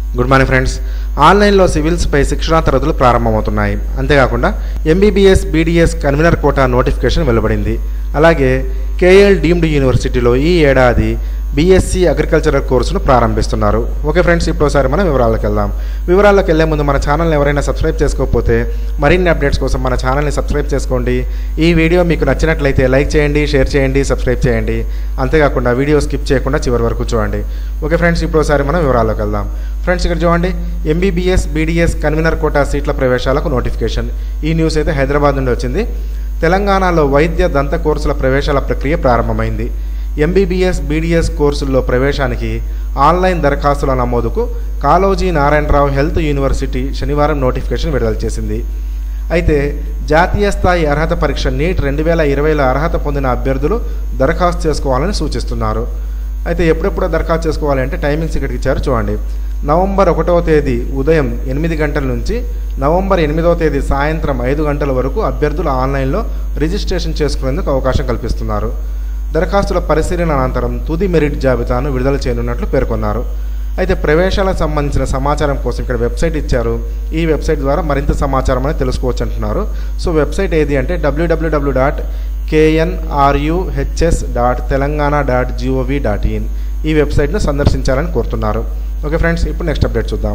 good morning friends ఆన్లైన్లో సివిల్స్పై శిక్షణా తరగతులు ప్రారంభమవుతున్నాయి అంతేకాకుండా MBBS BDS convener quota notification వెలువడింది అలాగే కేఎల్ డీమ్డ్ యూనివర్సిటీలో ఈ ఏడాది బీఎస్సీ అగ్రికల్చరల్ కోర్సును ప్రారంభిస్తున్నారు ఓకే ఫ్రెండ్స్ ఇప్పుడు ఒకసారి మనం వివరాలకు వెళ్దాం వివరాలకు వెళ్లే ముందు మన ఛానల్ని ఎవరైనా సబ్స్క్రైబ్ చేసుకోకపోతే మరిన్ని అప్డేట్స్ కోసం మన ఛానల్ని సబ్స్క్రైబ్ చేసుకోండి ఈ వీడియో మీకు నచ్చినట్లయితే లైక్ చేయండి షేర్ చేయండి సబ్స్క్రైబ్ చేయండి అంతేకాకుండా వీడియో స్కిప్ చేయకుండా చివరి వరకు చూడండి ఓకే ఫ్రెండ్స్ ఇప్పుడు ఒకసారి మనం వివరాలకు వెళ్దాం ఫ్రెండ్స్ ఇక్కడ చూడండి ఎంబీబీఎస్ బీడీఎస్ కన్వీనర్ కోటా సీట్ల ప్రవేశాలకు నోటిఫికేషన్ ఈ న్యూస్ అయితే హైదరాబాద్ నుండి వచ్చింది తెలంగాణలో వైద్య దంత కోర్సుల ప్రవేశాల ప్రక్రియ ప్రారంభమైంది ఎంబీబీఎస్ బీడీఎస్ కోర్సుల్లో ప్రవేశానికి ఆన్లైన్ దరఖాస్తుల నమోదుకు కాళోజీ నారాయణరావు హెల్త్ యూనివర్సిటీ శనివారం నోటిఫికేషన్ విడుదల చేసింది అయితే జాతీయ స్థాయి అర్హత పరీక్ష నీట్ రెండు వేల ఇరవైలో అర్హత పొందిన అభ్యర్థులు దరఖాస్తు చేసుకోవాలని సూచిస్తున్నారు అయితే ఎప్పుడెప్పుడు దరఖాస్తు చేసుకోవాలి అంటే టైమింగ్స్ ఇక్కడికి ఇచ్చారు చూడండి నవంబర్ ఒకటవ తేదీ ఉదయం ఎనిమిది గంటల నుంచి నవంబర్ ఎనిమిదవ తేదీ సాయంత్రం ఐదు గంటల వరకు అభ్యర్థులు ఆన్లైన్లో రిజిస్ట్రేషన్ చేసుకునేందుకు అవకాశం కల్పిస్తున్నారు దరఖాస్తుల పరిశీలన అనంతరం తుది మెరిట్ జాబితాను విడుదల చేయనున్నట్లు పేర్కొన్నారు అయితే ప్రవేశాలకు సంబంధించిన సమాచారం కోసం ఇక్కడ వెబ్సైట్ ఇచ్చారు ఈ వెబ్సైట్ ద్వారా మరింత సమాచారం అనేది తెలుసుకోవచ్చు అంటున్నారు సో వెబ్సైట్ ఏది అంటే WWW dot KNRUHS dot Telangana dot GOV dot in ఈ వెబ్సైట్ను సందర్శించాలని కోరుతున్నారు ఓకే ఫ్రెండ్స్ ఇప్పుడు నెక్స్ట్ అప్డేట్ చూద్దాం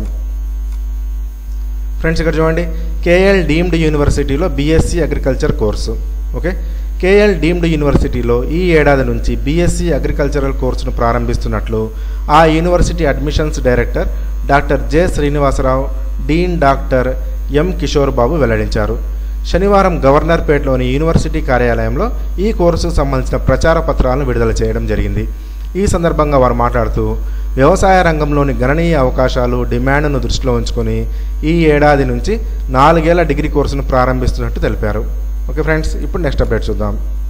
ఫ్రెండ్స్ ఇక్కడ చూడండి కేఎల్ డీమ్డ్ యూనివర్సిటీలో BSc agriculture course okay KL deemed యూనివర్సిటీలో ఈ ఏడాది నుంచి బీఎస్సీ అగ్రికల్చరల్ కోర్సును ప్రారంభిస్తున్నట్లు ఆ university admissions director doctor J Srinivasa Rao dean doctor M Kishore Babu వెల్లడించారు శనివారం గవర్నర్పేటలోని యూనివర్సిటీ కార్యాలయంలో ఈ కోర్సుకు సంబంధించిన ప్రచార పత్రాలను విడుదల చేయడం జరిగింది ఈ సందర్భంగా వారు మాట్లాడుతూ వ్యవసాయ రంగంలోని గణనీయ అవకాశాలు డిమాండ్ను దృష్టిలో ఉంచుకొని ఈ ఏడాది నుంచి నాలుగేళ్ల డిగ్రీ కోర్సును ప్రారంభిస్తున్నట్టు తెలిపారు ఓకే ఫ్రెండ్స్ ఇప్పుడు నెక్స్ట్ అప్డేట్ చూద్దాం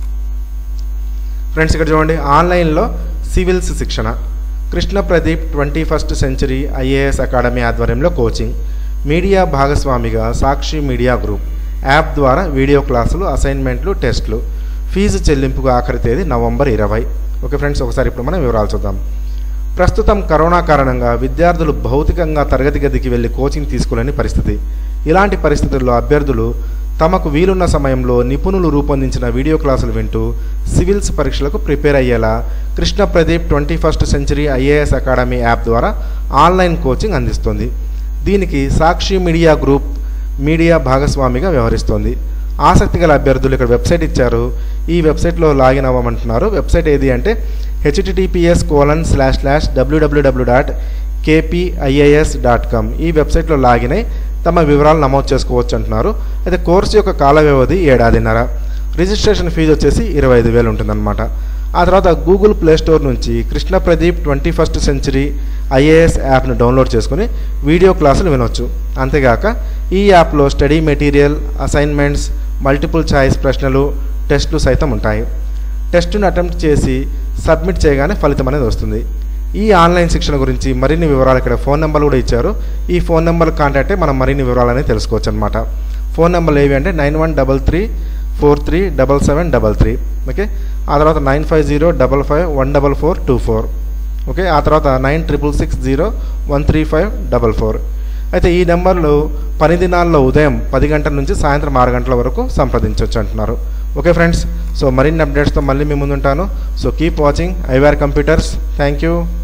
ఫ్రెండ్స్ ఇక్కడ చూడండి ఆన్లైన్లో సివిల్స్ శిక్షణ Krishna Pradeep twenty first century IAS academy ఆధ్వర్యంలో కోచింగ్ మీడియా భాగస్వామిగా సాక్షి మీడియా గ్రూప్ యాప్ ద్వారా వీడియో క్లాసులు అసైన్మెంట్లు టెస్ట్లు ఫీజు చెల్లింపుకు ఆఖరి తేదీ నవంబర్ ఇరవై ఓకే ఫ్రెండ్స్ ఒకసారి ఇప్పుడు మనం వివరాలు చూద్దాం ప్రస్తుతం కరోనా కారణంగా విద్యార్థులు భౌతికంగా తరగతి గదికి వెళ్లి కోచింగ్ తీసుకోలేని పరిస్థితి ఇలాంటి పరిస్థితుల్లో అభ్యర్థులు తమకు వీలున్న సమయంలో నిపుణులు రూపొందించిన వీడియో క్లాసులు వింటూ సివిల్స్ పరీక్షలకు ప్రిపేర్ అయ్యేలా Krishna Pradeep twenty first century IAS academy app ద్వారా ఆన్లైన్ కోచింగ్ అందిస్తుంది దీనికి సాక్షి మీడియా గ్రూప్ మీడియా భాగస్వామిగా వ్యవహరిస్తోంది ఆసక్తి గల అభ్యర్థులు ఇక్కడ వెబ్సైట్ ఇచ్చారు ఈ వెబ్సైట్లో లాగిన్ అవ్వమంటున్నారు వెబ్సైట్ ఏది అంటే HTTPS colon slash slash WWW dot KPIAS dot com ఈ వెబ్సైట్లో లాగిన్ అయి తమ వివరాలు నమోదు చేసుకోవచ్చు అంటున్నారు అయితే కోర్సు యొక్క కాల వ్యవధి ఏడాదిన్నర రిజిస్ట్రేషన్ ఫీజు వచ్చేసి ఇరవై ఐదు వేలు ఉంటుందన్నమాట ఆ తర్వాత గూగుల్ ప్లే స్టోర్ నుంచి Krishna Pradeep twenty first century IAS యాప్ను డౌన్లోడ్ చేసుకుని వీడియో క్లాసులు వినొచ్చు అంతేగాక ఈ యాప్లో study material assignments multiple choice ప్రశ్నలు టెస్టులు సైతం ఉంటాయి టెస్టును అటెంప్ట్ చేసి సబ్మిట్ చేయగానే ఫలితం అనేది వస్తుంది ఈ ఆన్లైన్ శిక్షణ గురించి మరిన్ని వివరాలు ఇక్కడ ఫోన్ నెంబర్ కూడా ఇచ్చారు ఈ ఫోన్ నెంబర్ కాంటాక్ట్ అయ్యి మనం మరిన్ని వివరాలు అనేది తెలుసుకోవచ్చు అనమాట ఫోన్ నెంబర్లు ఏవి అంటే nine one double three four three double seven double three okay ఆ తర్వాత nine five zero double five one double four two four okay ఆ తర్వాత nine triple six zero one three five double four అయితే ఈ నెంబర్లు పని దినాల్లో ఉదయం పది గంటల నుంచి సాయంత్రం ఆరు గంటల వరకు సంప్రదించవచ్చు అంటున్నారు ఓకే ఫ్రెండ్స్ సో మరిన్ని అప్డేట్స్తో మళ్ళీ మీ ముందుంటాను సో కీప్ వాచింగ్ ఐవేర్ కంప్యూటర్స్ థ్యాంక్ యూ